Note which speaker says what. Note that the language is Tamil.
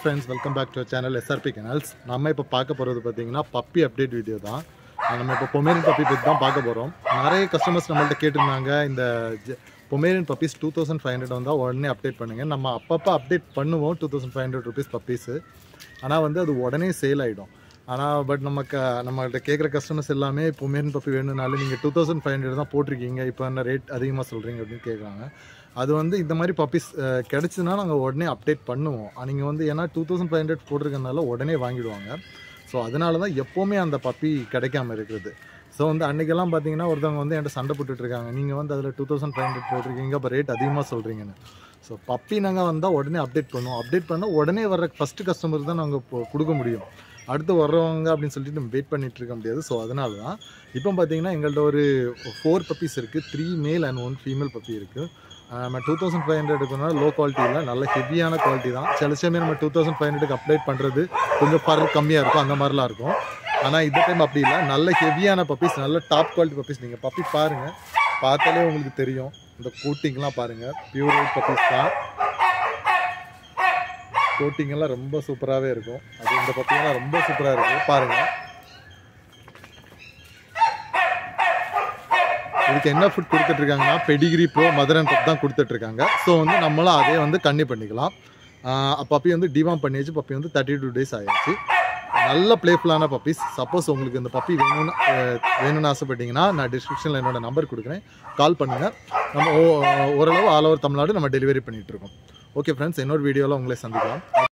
Speaker 1: friends welcome back to channel SRP kennels நம்ம இப்போ பார்க்க போகிறது பார்த்தீங்கன்னா பப்பி அப்டேட் வீடியோ தான் அஹ் நம்ம இப்போ பொமேரியன் பப்பி பற்றி தான் பார்க்க போகிறோம் நிறைய கஸ்டமர்ஸ் நம்மள்ட்ட கேட்டிருந்தாங்க இந்த pomeranian puppies two thousand five hundred வந்தால் உடனே அப்டேட் பண்ணுங்கள் நம்ம அப்பப்போ அப்டேட் பண்ணுவோம் two thousand five hundred rupees puppies ஆனால் வந்து அது உடனே சேல் ஆகிடும் ஆனால் பட் நமக்கு நம்மள்ட்ட கேட்குற கஸ்டமர்ஸ் எல்லாமே பொமேரியன் பப்பி வேணும்னாலும் நீங்கள் டூ தௌசண்ட் ஃபைவ் ஹண்ட்ரட் தான் போட்டிருக்கீங்க இப்போ என்ன ரேட் அதிகமாக சொல்கிறீங்க அப்படின்னு கேட்குறாங்க அது வந்து இந்த மாதிரி பப்பீஸ் கிடச்சுன்னா நாங்கள் உடனே அப்டேட் பண்ணுவோம் நீங்கள் வந்து ஏன்னா டூ தௌசண்ட் ஃபைவ் ஹண்ட்ரட் போட்டிருக்கனால உடனே வாங்கிடுவாங்க ஸோ அதனால தான் எப்போவுமே அந்த பப்பி கிடைக்காம இருக்குது ஸோ வந்து அன்றைக்கெல்லாம் பார்த்தீங்கன்னா ஒருத்தவங்க வந்து என்கிட்ட சண்டை போட்டுட்டு இருக்காங்க நீங்கள் வந்து அதில் டூ தௌசண்ட் ஃபைவ் ஹண்ட்ரட் போட்டிருக்கீங்க அப்போ ரேட் அதிகமாக சொல்கிறீங்கன்னு ஸோ பப்பி நாங்கள் வந்தால் உடனே அப்டேட் பண்ணுவோம் அப்டேட் பண்ணால் உடனே வர்ற ஃபஸ்ட்டு கஸ்டமர் தான் நாங்கள் இப்போ கொடுக்க முடியும் அடுத்து வர்றவங்க அப்படின்னு சொல்லிட்டு நம்ம வெயிட் பண்ணிட்டு இருக்க முடியாது ஸோ அதனால தான் இப்போ பார்த்தீங்கன்னா எங்கள்கிட்ட ஒரு ஃபோர் பப்பீஸ் இருக்குது three male and one female puppy இருக்குது நம்ம டூ தௌசண்ட் ஃபைவ் ஹண்ட்ரட் இருக்கனால லோ குவாலிட்டி இல்லை நல்ல ஹெவியான குவாலிட்டி தான் சில சமயம் நம்ம டூ தௌசண்ட் ஃபைவ் ஹண்ட்ரடுக்கு அப்டேட் பண்ணுறது கொஞ்சம் பர் கம்மியாக இருக்கும் அந்த மாதிரிலாம் இருக்கும் ஆனால் இந்த டைம் அப்படி இல்லை நல்ல ஹெவியான பப்பீஸ் நல்ல டாப் குவாலிட்டி பப்பீஸ் நீங்கள் பப்பி பாருங்கள் பார்த்தாலே உங்களுக்கு தெரியும் இந்த கோட்டிங்லாம் பாருங்கள் பியூர் ஒயிட் பப்பீஸ் தான் கோட்டிங் எல்லாம் ரொம்ப சூப்பராகவே இருக்கும் அது இந்த பப்பியெல்லாம் ரொம்ப சூப்பராக இருக்கும் பாருங்கள் இதுக்கு என்ன ஃபுட் கொடுத்துட்ருக்காங்கன்னா Pedigree pro mother and pup தான் கொடுத்துட்ருக்காங்க ஸோ வந்து நம்மளும் அதே வந்து கண்ணி பண்ணிக்கலாம் பப்பி வந்து டிவாம் பண்ணியாச்சு பப்பி வந்து தேர்ட்டி டூ டேஸ் ஆயாச்சு நல்ல பிளேஃபுல்லான பப்பீஸ் சப்போஸ் உங்களுக்கு இந்த பப்பி வேணும்னு அஹ், வேணும்னு ஆசைப்பட்டீங்கன்னா நான் டிஸ்கிரிப்ஷனில் என்னோட நம்பர் கொடுக்குறேன் கால் பண்ணுங்கள் நம்ம ஓ- ஓரளவு ஆல் ஓவர் தமிழ்நாடு நம்ம டெலிவரி பண்ணிகிட்ருக்கோம் ஓகே ஃப்ரெண்ட்ஸ் இன்னொரு வீடியோவில் உங்களை சந்திக்கலாம்